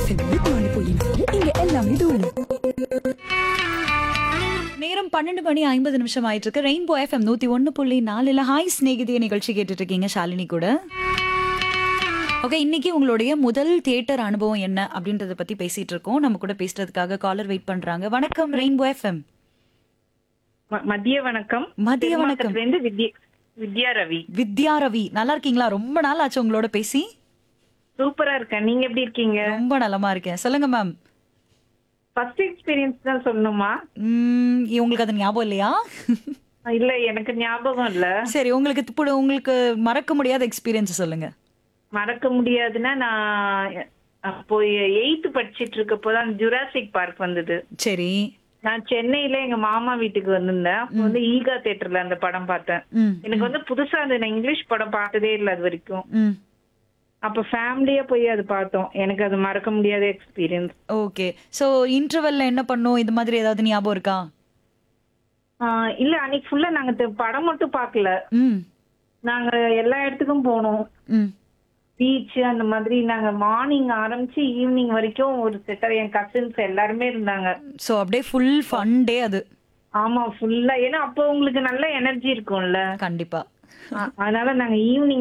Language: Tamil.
செல்லுக்கு போயினாலும் இங்க எல்லாமே தூரம் நேரம் பன்னெண்டு மணி ஐம்பது நிமிஷம் ஆயிட்டு இருக்கு ரெயின்போ எஃப்எம் நூத்தி ஒன்னு புள்ளி நாலுல ஹாய் ஸ்நேகிதிய நிகழ்ச்சி கேட்டுட்டு இருக்கீங்க ஷாலினி கூட ஓகே இன்னைக்கு உங்களுடைய முதல் தியேட்டர் அனுபவம் என்ன அப்படின்றத பத்தி பேசிட்டு இருக்கோம் நம்ம கூட பேசுறதுக்காக காலர் வெயிட் பண்றாங்க வணக்கம் ரெயின்போ எஃப்எம் ம- மதிய வணக்கம் மதிய வணக்கம். இருந்து வித்யா வித்யா ரவி வித்யா ரவி நல்லா இருக்கீங்களா ரொம்ப நாள் ஆச்சு உங்களோட பேசி சூப்பரா இருக்கேன் நீங்க எப்படி இருக்கீங்க ரொம்ப நலமா இருக்கேன் சொல்லுங்க மேம் ஃபர்ஸ்ட் எக்ஸ்பீரியன்ஸ் தான் சொல்லணுமா உம், உங்களுக்கு அது ஞாபகம் இல்லையா இல்ல எனக்கு ஞாபகம் இல்ல சரி உங்களுக்கு இப்போ உங்களுக்கு மறக்க முடியாத எக்ஸ்பீரியன்ஸ் சொல்லுங்க மறக்க முடியாதுன்னா நான் அப்போ எயித்து படிச்சிட்டு இருக்கப்போதான் ஜுராசிக் பார்க் வந்தது சரி நான் சென்னையில எங்க மாமா வீட்டுக்கு வந்திருந்தேன் அப்போ வந்து ஈகா தியேட்டர்ல அந்த படம் பார்த்தேன் ம் எனக்கு வந்து புதுசா அந்த நான் இங்கிலீஷ் படம் பார்த்ததே இல்லை அது வரைக்கும் ம் அப்ப ஃபேமிலியா போய் அது பார்த்தோம் எனக்கு அது மறக்க முடியாத எக்ஸ்பீரியன்ஸ் ஓகே சோ இன்டர்வெல்ல என்ன பண்ணோம் இது மாதிரி ஏதாவது ஞாபகம் இருக்கா இல்ல அன்னைக்கு ஃபுல்லா நாங்க த- படம் மட்டும் பார்க்கல ம் நாங்க எல்லா இடத்துக்கும் போனோம் ம் பீச் அந்த மாதிரி நாங்க மார்னிங் ஆரம்பிச்சு ஈவினிங் வரைக்கும் ஒரு செட்டர் என் கசின்ஸ் எல்லாருமே இருந்தாங்க சோ அப்படியே ஃபுல் ஃபன் டே அது ஆமா ஃபுல்லா ஏன்னா அப்போ உங்களுக்கு நல்ல எனர்ஜி இருக்கும்ல கண்டிப்பா அ- அதனால நாங்க ஈவினிங்